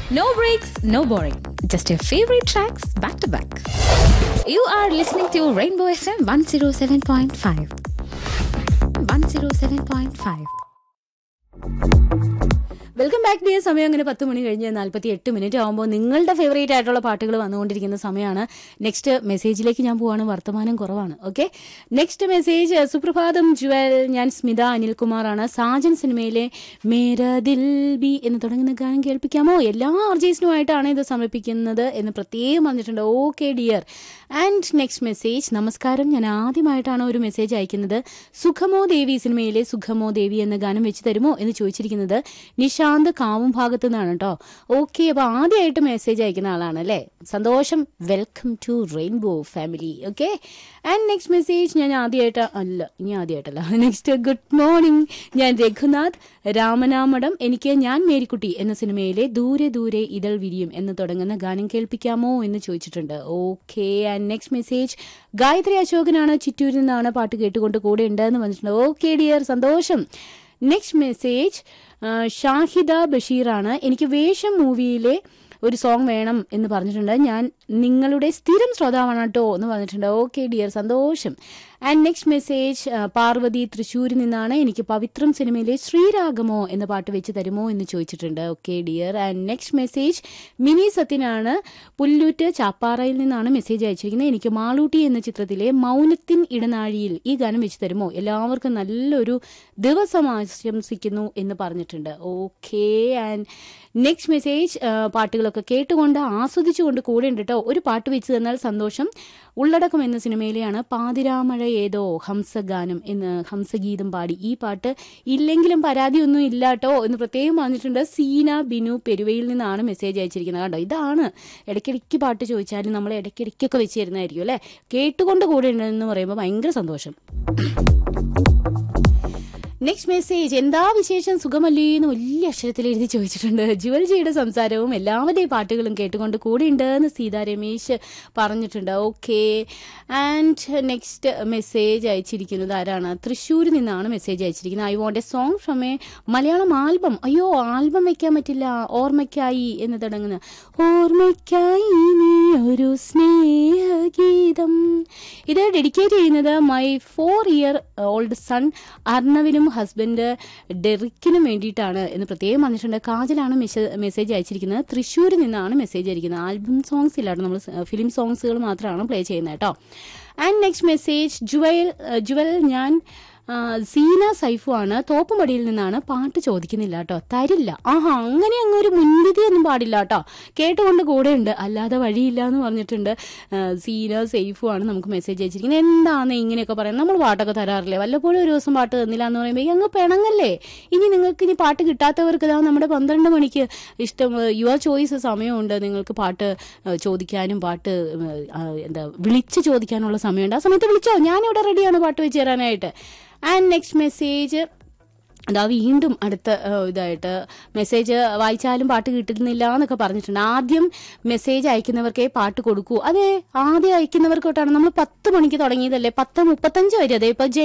No breaks, no boring. Just your favorite tracks back to back. You are listening to Rainbow FM 107.5. 107.5. Welcome back dear സമയം അങ്ങനെ പത്ത് മണി കഴിഞ്ഞ് നാൽപ്പത്തി എട്ട് minute ആകുമ്പോൾ നിങ്ങളുടെ ഫേവറേറ്റ് ആയിട്ടുള്ള പാട്ടുകൾ വന്നുകൊണ്ടിരിക്കുന്ന സമയമാണ് നെക്സ്റ്റ് മെസ്സേജിലേക്ക് ഞാൻ പോവാണ് വർത്തമാനം കുറവാണ് ഓക്കെ നെക്സ്റ്റ് മെസ്സേജ് സുപ്രഭാതം ജുവൽ ഞാൻ സ്മിത അനിൽകുമാറാണ് സാജൻ സിനിമയിലെ മേര ദിൽ ബി എന്ന് തുടങ്ങുന്ന ഗാനം കേൾപ്പിക്കാമോ എല്ലാ ആർജേസിനുമായിട്ടാണ് ഇത് സമർപ്പിക്കുന്നത് എന്ന് പ്രത്യേകം പറഞ്ഞിട്ടുണ്ട് okay dear and next message നമസ്കാരം ഞാൻ ആദ്യമായിട്ടാണ് ഒരു മെസ്സേജ് അയക്കുന്നത് സുഖമോ ദേവി സിനിമയിലെ സുഖമോ ദേവി എന്ന ഗാനം വെച്ച് തരുമോ എന്ന് ചോദിച്ചിരിക്കുന്നത് നിശാന്ത് കാവും ഭാഗത്തു നിന്നാണ് കേട്ടോ ഓക്കെ അപ്പൊ ആദ്യമായിട്ട് മെസ്സേജ് അയക്കുന്ന ആളാണ് അല്ലേ സന്തോഷം welcome to Rainbow family okay and next message ഞാൻ ആദ്യമായിട്ട് അല്ല ഇനി ആദ്യമായിട്ടല്ല നെക്സ്റ്റ് ഗുഡ് മോർണിംഗ് ഞാൻ രഘുനാഥ് രാമനാമടം എനിക്ക് ഞാൻ മേരിക്കുട്ടി എന്ന സിനിമയിലെ ദൂരെ ദൂരെ ഇതൾ വിരിയും എന്ന് തുടങ്ങുന്ന ഗാനം കേൾപ്പിക്കാമോ എന്ന് ചോദിച്ചിട്ടുണ്ട് okay and next message Gayatri അശോകനാണ് ചിറ്റൂരിൽ നിന്നാണ് പാട്ട് കേട്ടുകൊണ്ട് കൂടെ ഉണ്ടെന്ന് വന്നിട്ടുണ്ട് ഓക്കെ ഡിയർ സന്തോഷം നെക്സ്റ്റ് മെസ്സേജ് ഷാഹിദ ബഷീറാണ് എനിക്ക് വേഷം മൂവിയിലെ ഒരു സോങ് വേണം എന്ന് പറഞ്ഞിട്ടുണ്ട് ഞാൻ നിങ്ങളുടെ സ്ഥിരം ശ്രോതാവാണ് കേട്ടോ എന്ന് പറഞ്ഞിട്ടുണ്ട് ഓക്കെ ഡിയർ സന്തോഷം ആൻഡ് നെക്സ്റ്റ് മെസ്സേജ് പാർവതി തൃശ്ശൂരിൽ നിന്നാണ് എനിക്ക് പവിത്രം സിനിമയിലെ ശ്രീരാഗമോ എന്ന പാട്ട് വെച്ച് തരുമോ എന്ന് ചോദിച്ചിട്ടുണ്ട് okay dear and next message Mini സത്യനാണ് പുല്ലൂറ്റ് ചാപ്പാറയിൽ നിന്നാണ് മെസ്സേജ് അയച്ചിരിക്കുന്നത് എനിക്ക് മാളൂട്ടി എന്ന ചിത്രത്തിലെ മൗനത്തിൻ ഇടനാഴിയിൽ ഈ ഗാനം വെച്ച് തരുമോ എല്ലാവർക്കും നല്ലൊരു ദിവസം ആശംസിക്കുന്നു എന്ന് പറഞ്ഞിട്ടുണ്ട് ഓക്കെ ആൻഡ് നെക്സ്റ്റ് മെസ്സേജ് പാട്ടുകളൊക്കെ കേട്ടുകൊണ്ട് ആസ്വദിച്ചുകൊണ്ട് കൂടെ ഉണ്ട് കേട്ടോ ഒരു പാട്ട് വെച്ച് തന്നാൽ സന്തോഷം ഉള്ളടക്കം എന്ന സിനിമയിലെയാണ് പാതിരാമഴ ഏതോ ഹംസഗാനം എന്ന് ഹംസഗീതം പാടി ഈ പാട്ട് ഇല്ലെങ്കിലും പരാതിയൊന്നും ഇല്ല കേട്ടോ എന്ന് പ്രത്യേകം പറഞ്ഞിട്ടുണ്ട് സീന ബിനു പെരുവയിൽ നിന്നാണ് മെസ്സേജ് അയച്ചിരിക്കുന്നത് കേട്ടോ ഇതാണ് ഇടയ്ക്കിടയ്ക്ക് പാട്ട് ചോദിച്ചാലും നമ്മൾ ഇടയ്ക്കിടയ്ക്കൊക്കെ വെച്ച് തരുന്നതായിരിക്കും അല്ലേ കേട്ടുകൊണ്ട് കൂടെ ഉണ്ടെന്ന് പറയുമ്പോൾ ഭയങ്കര സന്തോഷം നെക്സ്റ്റ് മെസ്സേജ് എന്താ വിശേഷം സുഖമല്ലേ എന്ന് വലിയ അക്ഷരത്തിൽ എഴുതി ചോദിച്ചിട്ടുണ്ട് ജുവൽജിയുടെ സംസാരവും എല്ലാവരുടെയും പാട്ടുകളും കേട്ടുകൊണ്ട് കൂടെയുണ്ട് എന്ന് സീതാ രമേശ് പറഞ്ഞിട്ടുണ്ട് ഓക്കെ ആൻഡ് നെക്സ്റ്റ് മെസ്സേജ് അയച്ചിരിക്കുന്നത് ആരാണ് തൃശ്ശൂരിൽ നിന്നാണ് മെസ്സേജ് അയച്ചിരിക്കുന്നത് I want a song from a Malayalam album അയ്യോ ആൽബം വെക്കാൻ പറ്റില്ല ഓർമ്മയ്ക്കായി എന്ന് തുടങ്ങുന്ന ഓർമ്മയ്ക്കായി നീ ഒരു സ്നേഹഗീതം ഇത് ഡെഡിക്കേറ്റ് ചെയ്യുന്നത് my four year old son അർണവിനും ഹസ്ബൻഡ് ഡെറിക്കിനും വേണ്ടിയിട്ടാണ് എന്ന് പ്രത്യേകം വന്നിട്ടുണ്ട് കാജലാണ് മെസ്സേജ് അയച്ചിരിക്കുന്നത് തൃശ്ശൂരിൽ നിന്നാണ് മെസ്സേജ് അയച്ചിരിക്കുന്നത് ആൽബം സോങ്സ് ഇല്ലാട്ടോ നമ്മൾ ഫിലിം സോങ്സുകൾ മാത്രമാണ് പ്ലേ ചെയ്യുന്നത് കേട്ടോ and next message Jewel Jewel ഞാൻ സീന സൈഫു ആണ് തോപ്പുമടിയിൽ നിന്നാണ് പാട്ട് ചോദിക്കുന്നില്ല കേട്ടോ തരില്ല ആഹാ അങ്ങനെ അങ്ങ് ഒരു മുൻവിധി ഒന്നും പാടില്ല കേട്ടോ കേട്ടുകൊണ്ട് കൂടെ ഉണ്ട് അല്ലാതെ വഴിയില്ല എന്ന് പറഞ്ഞിട്ടുണ്ട് സീന സൈഫു ആണ് നമുക്ക് മെസ്സേജ് അയച്ചിരിക്കുന്നത് എന്താണ് ഇങ്ങനെയൊക്കെ പറയുന്നത് നമ്മൾ പാട്ടൊക്കെ തരാറില്ലേ വല്ലപ്പോഴും ഒരു ദിവസം പാട്ട് തന്നില്ല എന്ന് പറയുമ്പോൾ അങ്ങ് പിണങ്ങല്ലേ ഇനി നിങ്ങൾക്ക് ഇനി പാട്ട് കിട്ടാത്തവർക്ക് ഇതാ നമ്മുടെ പന്ത്രണ്ട് മണിക്ക് ഇഷ്ടം യുവർ ചോയ്സ് സമയമുണ്ട് നിങ്ങൾക്ക് പാട്ട് ചോദിക്കാനും പാട്ട് എന്താ വിളിച്ച് ചോദിക്കാനുള്ള സമയമുണ്ട് ആ സമയത്ത് വിളിച്ചോ ഞാനിവിടെ റെഡിയാണ് പാട്ട് വെച്ച് തരാനായിട്ട് ആൻഡ് നെക്സ്റ്റ് മെസ്സേജ് അതാ വീണ്ടും അടുത്ത ഇതായിട്ട് മെസ്സേജ് വായിച്ചാലും പാട്ട് കിട്ടുന്നില്ല എന്നൊക്കെ പറഞ്ഞിട്ടുണ്ട് ആദ്യം മെസ്സേജ് അയക്കുന്നവർക്കേ പാട്ട് കൊടുക്കൂ അതെ ആദ്യം അയക്കുന്നവർക്കോട്ടാണ് നമ്മൾ പത്ത് മണിക്ക് തുടങ്ങിയതല്ലേ പത്ത് മുപ്പത്തഞ്ച് വരെ അതെ ഇപ്പൊ